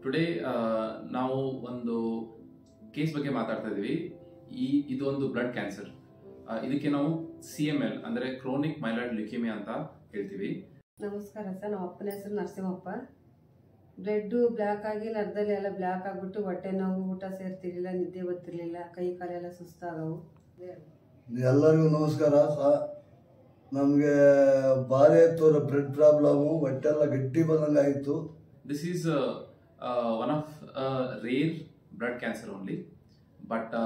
today ನಾವು ಒಂದು case ಬಗ್ಗೆ ಮಾತಾಡ್ತಾ ಇದೀವಿ ಈ ಇದು ಒಂದು ಬ್ಲಡ್ ಕ್ಯಾನ್ಸರ್ ಇದಕ್ಕೆ ನಾವು ಸಿ ಎಮ್ ಎಲ್ ಅಂದ್ರೆ ಕ್ರೋನಿಕ್ ಮೈಲಾಯ್ಡ್ ಲ್ಯುಕೇಮಿಯಾ ಅಂತ ಹೇಳ್ತೀವಿ ನಮಸ್ಕಾರ ಸರ್ ನಮ್ಮ ಅಪ್ಪನ ಹೆಸರು ನರಸಿಂಹಪ್ಪ ಬ್ಲಡ್ಡು ಬ್ಲ್ಯಾಕ್ ಆಗಿ ನರದಲ್ಲಿ ಎಲ್ಲ ಬ್ಲ್ಯಾಕ್ ಆಗಿಬಿಟ್ಟು ಹೊಟ್ಟೆ ನೋವು ಊಟ ಸೇರ್ತಿರ್ಲಿಲ್ಲ ನಿದ್ದೆ ಬರ್ತಿರ್ಲಿಲ್ಲ ಕೈ ಕಾಲೆಲ್ಲ ಸುಸ್ತಾಗವು ಎಲ್ಲರಿಗೂ ನಮಸ್ಕಾರ ಸ ನಮಗೆ ಭಾರಿ ತೋರ ಬ್ಲಡ್ ಪ್ರಾಬ್ಲಮು ಹೊಟ್ಟೆಲ್ಲ ಗಟ್ಟಿ ಬಂದಂಗೆ ಆಯಿತು this is one of rare blood cancer only but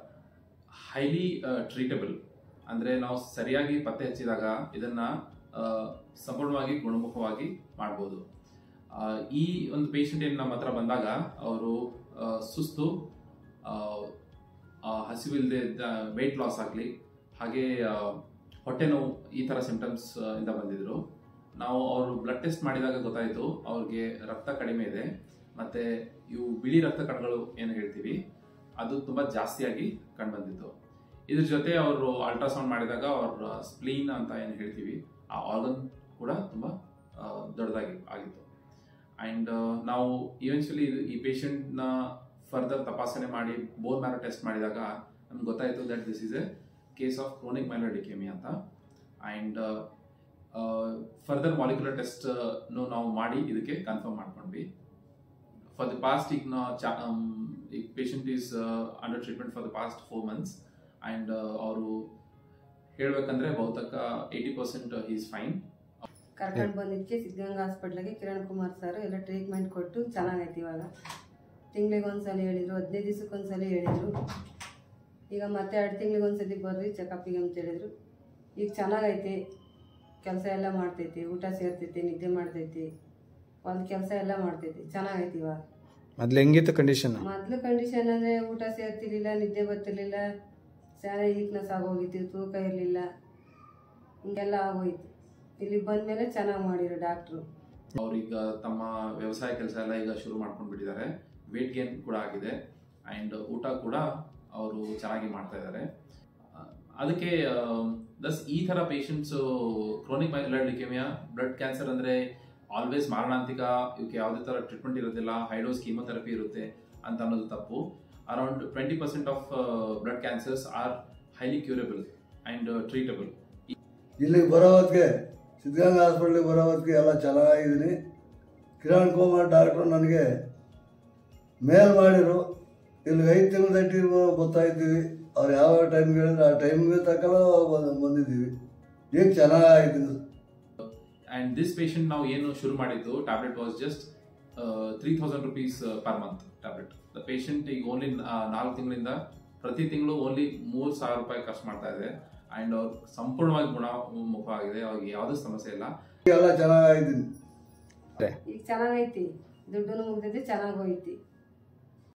highly treatable ಅಂದರೆ ನಾವು ಸರಿಯಾಗಿ ಪತ್ತೆ ಹಚ್ಚಿದಾಗ ಇದನ್ನ ಆ, ಸಂಪೂರ್ಣವಾಗಿ ಗುಣಮುಖವಾಗಿ ಮಾಡ್ಬೋದು ಆ, ಈ ಒಂದು ಪೇಷಂಟ್ ಏನು ನಮ್ಮ ಹತ್ರ ಬಂದಾಗ ಅವರು ಸುಸ್ತು ಆ, ಆ, ಹಸಿವಿಲ್ಲದೆ ವೆಯ್ಟ್ ಲಾಸ್ ಆಗಲಿ ಹಾಗೆ ಆ, ಹೊಟ್ಟೆ ನೋವು ಈ ಥರ ಸಿಂಟಮ್ಸ್ ಇಂದ ಬಂದಿದ್ರು ನಾವು ಅವರು ಬ್ಲಡ್ ಟೆಸ್ಟ್ ಮಾಡಿದಾಗ ಗೊತ್ತಾಯಿತು ಅವ್ರಿಗೆ ರಕ್ತ ಕಡಿಮೆ ಇದೆ ಮತ್ತೆ ಇವು ಬಿಳಿ ರಕ್ತ ಕಣಗಳು ಏನು ಹೇಳ್ತೀವಿ ಅದು ತುಂಬ ಜಾಸ್ತಿಯಾಗಿ ಕಂಡುಬಂದಿತ್ತು ಇದ್ರ ಜೊತೆ ಅವರು ಅಲ್ಟ್ರಾಸೌಂಡ್ ಮಾಡಿದಾಗ ಅವ್ರ ಸ್ಪ್ಲೀನ್ ಅಂತ ಏನು ಹೇಳ್ತೀವಿ ಆ ಆರ್ಗನ್ ಕೂಡ ತುಂಬ ದೊಡ್ಡದಾಗಿ ಆಗಿತ್ತು ಆ್ಯಂಡ್ ನಾವು ಇವೆನ್ಚುಲಿ ಈ ಪೇಷಂಟ್ನ ಫರ್ದರ್ ತಪಾಸಣೆ ಮಾಡಿ ಬೋನ್ ಮ್ಯಾರೋ ಟೆಸ್ಟ್ ಮಾಡಿದಾಗ ನಮ್ಗೆ ಗೊತ್ತಾಯಿತು that this is a case of chronic ಮೈಲೋಡಿಕೆಮಿ ಅಂತ ಆ್ಯಂಡ್ ಫರ್ದರ್ ಮಾಲಿಕ್ಯುಲರ್ ಟೆಸ್ಟ್ ನಾವು ಮಾಡಿ ಇದಕ್ಕೆ ಕನ್ಫರ್ಮ್ ಮಾಡ್ಕೊಂಡ್ವಿ ಫಾರ್ ದ ಪಾಸ್ಟ್ ಈಗ ನಾ ಚಾ ಈಗ patient is under treatment for the past four months and ಅವರು ಹೇಳ್ಬೇಕಂದ್ರೆ ಬಹುತೇಕ ಏಯ್ಟಿ ಪರ್ಸೆಂಟ್ ಈಸ್ ಫೈನ್ ಕರ್ಕೊಂಡು ಬಂದಿದ್ದಕ್ಕೆ ಸಿದ್ಧಗಂಗಾ ಹಾಸ್ಪಿಟ್ಲಿಗೆ ಕಿರಣ್ ಕುಮಾರ್ ಸರ್ ಎಲ್ಲ ಟ್ರೀಟ್ಮೆಂಟ್ ಕೊಟ್ಟು ಚೆನ್ನಾಗೈತೆ ಇವಾಗ ತಿಂಗಳಿಗೆ ಒಂದ್ಸಲ ಹೇಳಿದ್ರು ಹದಿನೈದು ದಿವ್ಸಕ್ಕೆ ಒಂದ್ಸಲ ಹೇಳಿದ್ರು ಈಗ ಮತ್ತೆ ಎರಡು ತಿಂಗಳಿಗೆ ಒಂದ್ಸತಿ ಬರ್ರಿ ಚೆಕಪ್ಪಿಗೆ ಅಂತ ಹೇಳಿದ್ರು ಈಗ ಚೆನ್ನಾಗೈತೆ ಕೆಲಸ ಎಲ್ಲ ಮಾಡ್ತೈತಿ ಊಟ ಸೇರ್ತೈತಿ ನಿದ್ದೆ ಮಾಡ್ತೈತಿ ಒಂದು ಕೆಲಸ ಎಲ್ಲ ಮಾಡ್ತೈತಿ ಚೆನ್ನಾಗೈತಿ ಇವಾಗ ಮೊದ್ಲು ಹೆಂಗಿತ್ತು ಕಂಡೀಷನ್ ಮೊದಲು ಕಂಡೀಷನ್ ಅಂದರೆ ಊಟ ಸೇರ್ತಿರ್ಲಿಲ್ಲ ನಿದ್ದೆ ಬರ್ತಿರ್ಲಿಲ್ಲ ಸ್ಯಾನೆ ವೀಕ್ನೆಸ್ ಆಗೋಗಿತ್ತು ತೂಕ ಇರಲಿಲ್ಲ ಹಿಂಗೆಲ್ಲ ಆಗೋಯ್ತು ಇಲ್ಲಿ ಬಂದಮೇಲೆ ಚೆನ್ನಾಗಿ ಮಾಡಿದ್ರು ಡಾಕ್ಟ್ರು ಅವ್ರೀಗ ತಮ್ಮ ವ್ಯವಸಾಯ ಕೆಲಸ ಎಲ್ಲ ಈಗ ಶುರು ಮಾಡ್ಕೊಂಡು ಬಿಟ್ಟಿದ್ದಾರೆ ವೇಟ್ ಗೇನ್ ಕೂಡ ಆಗಿದೆ ಆ್ಯಂಡ್ ಊಟ ಕೂಡ ಅವರು ಚೆನ್ನಾಗಿ ಮಾಡ್ತಾ ಇದ್ದಾರೆ ಆ, ಅದಕ್ಕೆ ದಸ್ ಈ ಥರ patients chronic blood leukaemia blood cancer ಅಂದರೆ ಆಲ್ವೇಸ್ ಮಾರಣಾಂತಿಕ ಇವಕ್ಕೆ ಯಾವುದೇ ಥರ ಟ್ರೀಟ್ಮೆಂಟ್ ಇರೋದಿಲ್ಲ ಹೈಡೋಸ್ ಕೀಮೋಥೆರಪಿ ಇರುತ್ತೆ ಅಂತ ಅನ್ನೋದು ತಪ್ಪು around twenty percent of blood cancers are highly curable and treatable ಇಲ್ಲಿಗೆ ಬರೋ ಹೊತ್ತಿಗೆ ಸಿದ್ಧಗಂಗಾ ಹಾಸ್ಪಿಟ್ಲಿಗೆ ಬರೋ ಹೊತ್ತಿಗೆ ಎಲ್ಲ ಚೆನ್ನಾಗಿದ್ದೀನಿ ಕಿರಣ್ ಕುಮಾರ್ ಡಾಕ್ಟ್ರು ನನಗೆ ಮೇಲ್ ಮಾಡಿರು ಇಲ್ಲಿಗೆ ಐದು ತಿಂಗಳು ತಟ್ಟಿ ಗೊತ್ತಾಯ್ತೀವಿ ಅವ್ರು ಯಾವ ಟೈಮ್ಗೆ ಹೇಳಿದ್ರೆ ಆ ಟೈಮ್ಗೆ ತಕ್ಕಲ್ಲ ಬಂದ್- ಬಂದಿದ್ದೀವಿ ಈಗ ಚೆನ್ನಾಗಿದ್ದೀನಿ ಆ್ಯಂಡ್ ದಿಸ್ ಪೇಷಂಟ್ ನಾವು ಏನು ಶುರು ಮಾಡಿದ್ದು tablet was just three thousand rupees per month tablet the patient ಈಗ ಓನ್ಲಿ ನಾಲ್ಕು ತಿಂಗಳಿಂದ ಪ್ರತಿ ತಿಂಗಳು ಓನ್ಲಿ ಮೂರು ಸಾವಿರ ರೂಪಾಯಿ ಖರ್ಚು ಮಾಡ್ತಾ ಇದೆ ಆ್ಯಂಡ್ ಅವ್ರು ಸಂಪೂರ್ಣವಾಗಿ ಗುಣಮುಖ ಆಗಿದೆ ಅವ್ರಿಗೆ ಯಾವುದೇ ಸಮಸ್ಯೆ ಇಲ್ಲ ಎಲ್ಲ ಚೆನ್ನಾಗಿದ್ದೀನಿ ಈಗ ಚೆನ್ನಾಗೈತಿ ದುಡ್ಡು ಮುಗ್ದೈತಿ ಚೆನ್ನಾಗಿ ಹೋಯ್ತಿ